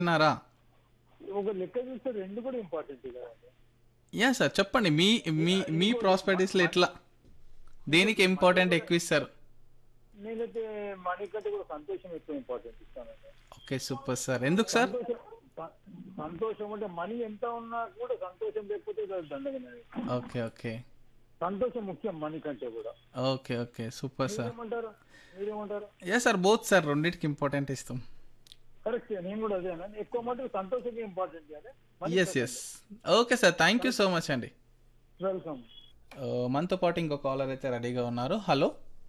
విన్నారా ఒక లెక్క చూస్తే రెండు కూడా ఇంపార్టెంట్ కదండి యా సార్ చెప్పండి మీ మీ మీ ప్రాస్పెరిటీస్లో ఎట్లా దేనికి ఇంపార్టెంట్ ఎక్కువ ఇస్తారు నేనైతే మనీ కంటే కూడా సంతోషం ఎక్కువ ఇంపార్టెంట్ ఇస్తానండి ఓకే సూపర్ సార్ ఎందుకు సార్ సంతోషం స- సంతోషం అంటే మనీ ఎంత ఉన్నా కూడా సంతోషం లేకపోతే అది దండగనే ఓకే ఓకే సంతోషం ముఖ్యం మనీ కంటే కూడా ఓకే ఓకే సూపర్ సార్ మీరేమంటారు మీరేమంటారు యా సార్ బోత్ సార్ రెండింటికి ఇంపార్టెంట్ ఇస్తాం కరెక్ట్ నేను కూడా అదేనా ఎక్కువ మటుకు సంతోషంగా ఇంపార్టెంట్ కానీ yes yes okay sir thank you so much అండి వెల్కమ్ ఆ, మనతో పాటు ఇంకో కాలర్ అయితే రెడీగా ఉన్నారు హలో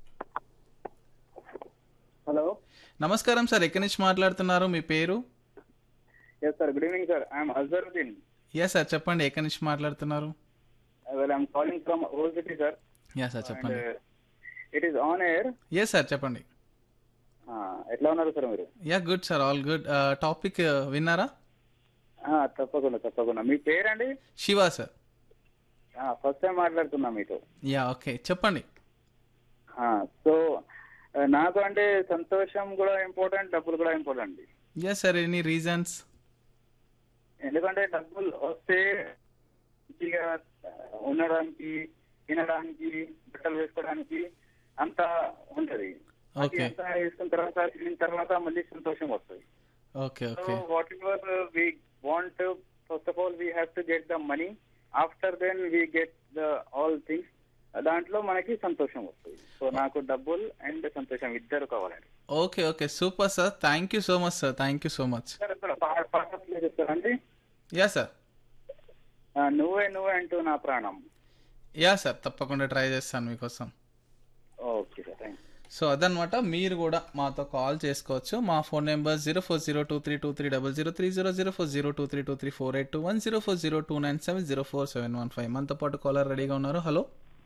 హలో నమస్కారం సార్ ఎక్కడి నుంచి మాట్లాడుతున్నారు మీ పేరు yes sir good evening sir I'm Azharuddin ya sir చెప్పండి ఎక్కడి నుంచి మాట్లాడుతున్నారు well I'm calling from old city sir ya sir చెప్పండి it is on air yes sir చెప్పండి ఎట్లా ఉన్నారు సార్ మీరు ya good sir all good topic విన్నారా ఆ, తప్పకుండా తప్పకుండా మీ పేరండి శివ సార్ ఫస్ట్ టైం మాట్లాడుతున్నా మీతో యా ఓకే చెప్పండి సో నాకు అంటే సంతోషం కూడా ఇంపార్టెంట్ డబ్బులు కూడా important ya sir any reasons ఎందుకంటే డబ్బులు వస్తే మంచిగా ఉండడానికి తినడానికి బట్టలు వేసుకోవడానికి అంతా ఉంటది అది ఓకే అంతా వేసుకున్న తర్వాత తిన్న తర్వాత మళ్ళీ సంతోషం వస్తుంది okay So okay whatever uh, we want to, first of all, we have to get the money. After then, we get the all things. దాంట్లో మనకి సంతోషం వస్తుంది సో నాకు డబ్బులు అండ్ సంతోషం ఇద్దరు కావాలండి okay okay super sir thank you so much sir thank you so much సరే సార్ పాట పాట ప్లే చేస్తారండి యా సార్ ఆ, నువ్వే నువ్వే అంటూ నా ప్రాణం యా సార్ తప్పకుండా ట్రై చేస్తాను మీకోసం ఓకే సార్ థ్యాంక్ సో అదనమాట మీరు కూడా మాతో కాల్ చేసుకోవచ్చు మా phone number zero four zero two three two three double zero three zero zero four zero two three two three four eight two one zero four zero two nine seven zero four seven one five మనతో పాటు caller రెడీగా ఉన్నారు hello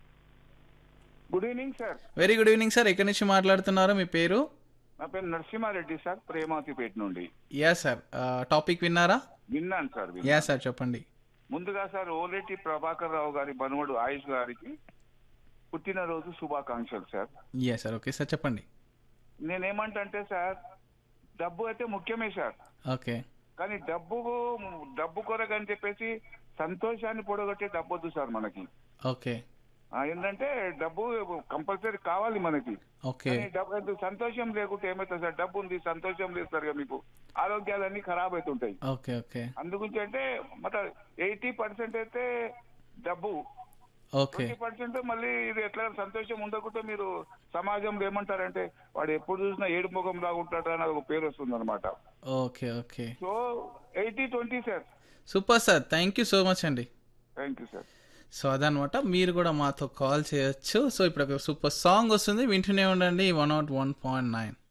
good evening sir very good evening sir ఎక్కడి నుంచి మాట్లాడుతున్నారు మీ పేరు నా పేరు నరసింహారెడ్డి సార్ ప్రేమాతిపేట నుండి యా సార్ టాపిక్ విన్నారా విన్నాను సార్ విన్నాను. యా సార్ చెప్పండి ముందుగా సార్ ఓలేటి ప్రభాకర్ రావు గారి మనవడు ఆయుష్ గారికి పుట్టినరోజు శుభాకాంక్షలు sir ya sir okay sir చెప్పండి నేనేమంటే సార్ డబ్బు అయితే ముఖ్యమే సార్ ఓకే కానీ డబ్బు డబ్బు కొరకు అని చెప్పేసి సంతోషాన్ని పొడగొట్టే డబ్బు వద్దు సార్ మనకి ఓకే ఆ, ఏంటంటే డబ్బు కంపల్సరీ కావాలి మనకి ఓకే కానీ డబ్బు ఎందుకు సంతోషం లేకుంటే ఏమవుతుంది సార్ డబ్బు ఉంది సంతోషం లేదు సార్ ఇక మీకు ఆరోగ్యాలన్నీ ఖరాబ్ అవుతుంటాయి ఓకే ఓకే అందుగురించి అంటే మొత్తం ఎయిటీ పర్సెంట్ అయితే డబ్బు ఓకే ట్వంటీ పర్సెంట్ మళ్ళీ ఇది ఎట్లా సంతోషం ఉండకుంటే మీరు సమాజంలో ఏమంటారంటే వాడు ఎప్పుడు చూసినా ఏడు ముఖం లాగుంటాడు అని ఒక పేరు వస్తుంది అనమాట okay okay so eighty twenty sir super sir thank you so much అండి థ్యాంక్ యూ సార్ సో అదనమాట మీరు కూడా మాతో కాల్ చేయొచ్చు సో ఇప్పుడు ఒక సూపర్ సాంగ్ వస్తుంది వింటూనే ఉండండి one nought one point nine